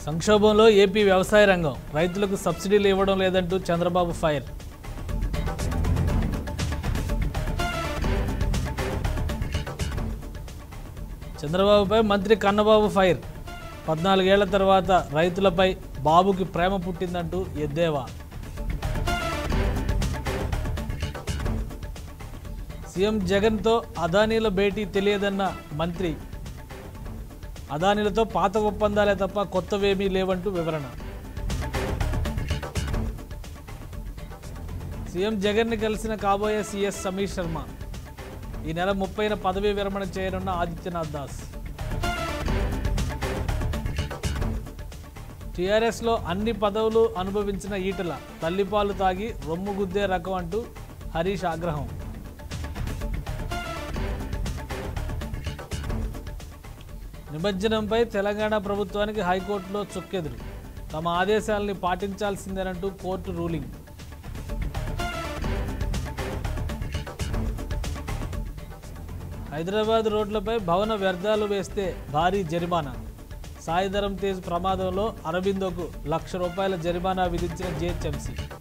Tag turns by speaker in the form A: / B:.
A: సంక్షోభంలో ఏపీ వ్యవసాయ రంగం రైతులకు సబ్సిడీలు ఇవ్వడం లేదంటూ చంద్రబాబు ఫైర్ చంద్రబాబుపై మంత్రి కన్నబాబు ఫైర్ పద్నాలుగేళ్ల తర్వాత రైతులపై బాబుకి ప్రేమ పుట్టిందంటూ ఎద్దేవా సీఎం జగన్తో అదానీల భేటీ తెలియదన్న మంత్రి అదానీలతో పాత ఒప్పందాలే తప్ప కొత్తవేమీ లేవంటూ వివరణ సీఎం జగన్ని కలిసిన కాబోయే సీఎస్ సమీర్ శర్మ ఈ నెల ముప్పైన పదవీ విరమణ చేయనున్న ఆదిత్యనాథ్ దాస్ టీఆర్ఎస్లో అన్ని పదవులు అనుభవించిన ఈటల తల్లిపాలు తాగి రొమ్ము గుద్దే రకం అంటూ హరీష్ ఆగ్రహం నిమజ్జనంపై తెలంగాణ ప్రభుత్వానికి హైకోర్టులో చుక్కెదురు తమ ఆదేశాలని పాటించాల్సిందేనంటూ కోర్టు రూలింగ్ హైదరాబాద్ రోడ్లపై భవన వ్యర్థాలు వేస్తే భారీ జరిమానా సాయిధరం తేజ్ ప్రమాదంలో అరబిందోకు లక్ష రూపాయల జరిమానా విధించిన జిహెచ్ఎంసీ